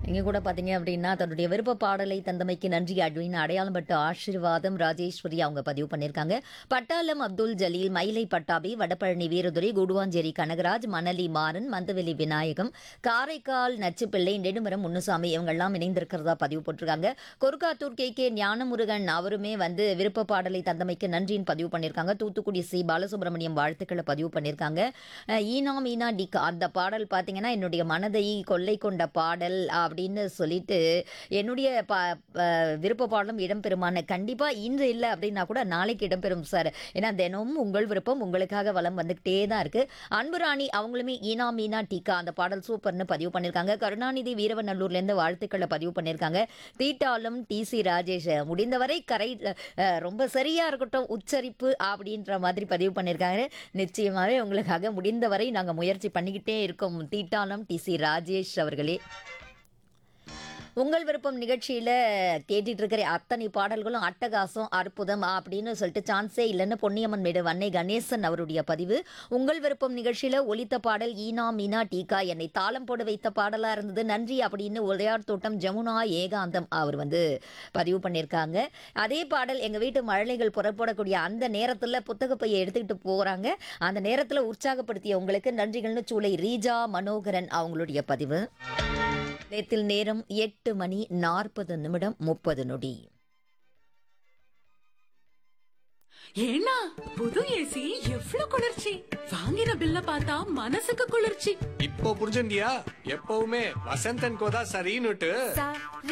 இங்க கூட பாத்தீங்க அப்படின்னா தன்னுடைய விருப்ப பாடலை தந்தமைக்கு நன்றி அப்படின்னு அடையாளம் பட்டு ஆசீர்வாதம் ராஜேஸ்வரி அவங்க பதிவு பண்ணியிருக்காங்க பட்டாளம் அப்துல் ஜலீல் மயிலை பட்டாபி வடபழனி வீரதுரை குடுவாஞ்சேரி கனகராஜ் மணலி மாறன் மந்தவெளி விநாயகம் காரைக்கால் நச்சுப்பிள்ளை நெடுமரம் முன்னுசாமி இவங்கெல்லாம் இணைந்திருக்கிறதா பதிவு போட்டிருக்காங்க கொருக்காத்தூர் கே கே ஞானமுருகன் அவருமே வந்து விருப்ப பாடலை தந்தமைக்கு நன்றின்னு பதிவு பண்ணியிருக்காங்க தூத்துக்குடி சி பாலசுப்ரமணியம் வாழ்த்துக்களை பதிவு பண்ணியிருக்காங்க அஹ் ஈனா மீனா டிகா அந்த பாடல் பார்த்தீங்கன்னா என்னுடைய மனதை கொள்ளை கொண்ட பாடல் அப்படின்னு சொல்லிட்டு என்னுடைய பா அஹ் விருப்ப பாடலும் இடம்பெறுமான கண்டிப்பாக இன்று இல்லை அப்படின்னா கூட நாளைக்கு இடம்பெறும் சார் ஏன்னா தினமும் உங்கள் விருப்பம் உங்களுக்காக வளம் வந்துக்கிட்டே தான் இருக்கு அன்புராணி அவங்களுமே ஈனா மீனா டீக்கா அந்த பாடல் சூப்பர்னு பதிவு பண்ணியிருக்காங்க கருணாநிதி வீரவநல்லூர்லேருந்து வாழ்த்துக்களை பதிவு பண்ணியிருக்காங்க தீட்டாலும் டிசி ராஜேஷ் முடிந்தவரை கரை அஹ், ரொம்ப சரியா இருக்கட்டும் உச்சரிப்பு அப்படின்ற மாதிரி பதிவு பண்ணியிருக்காங்க நிச்சயமாகவே உங்களுக்காக முடிந்தவரை நாங்கள் முயற்சி பண்ணிக்கிட்டே இருக்கோம் தீட்டாலம் டிசி ராஜேஷ் அவர்களே உங்கள் விருப்பம் நிகழ்ச்சியில் கேட்டுட்டு இருக்கிற அத்தனை பாடல்களும் அட்டகாசம் அற்புதம் அப்படின்னு சொல்லிட்டு சான்ஸே இல்லைன்னு பொன்னியம்மன் மேடு வன்னை கணேசன் அவருடைய பதிவு உங்கள் விருப்பம் நிகழ்ச்சியில் ஒலித்த பாடல் ஈனா மீனா டீகா என்னை தாளம் போட வைத்த பாடலாக இருந்தது நன்றி அப்படின்னு உடையார் தோட்டம் ஜமுனா ஏகாந்தம் அவர் வந்து பதிவு பண்ணியிருக்காங்க அதே பாடல் எங்கள் வீட்டு மழலைகள் புறப்படக்கூடிய அந்த நேரத்தில் புத்தக பையை எடுத்துக்கிட்டு போகிறாங்க அந்த நேரத்தில் உற்சாகப்படுத்திய உங்களுக்கு நன்றிகள்னு சூளை ரீஜா மனோகரன் அவங்களுடைய பதிவு நேத்தில் நேரம் எட்டு மணி நாற்பது நிமிடம் முப்பது நொடி ஏன்னா புது ஏசி எவ்வளவு குளிர்ச்சி வாங்கின பில்ல பார்த்தா மனசுக்கு குளிர்ச்சி இப்போ புரிஞ்சுண்டியா எப்பவுமே வசந்தன் கோதா சரின்னுட்டு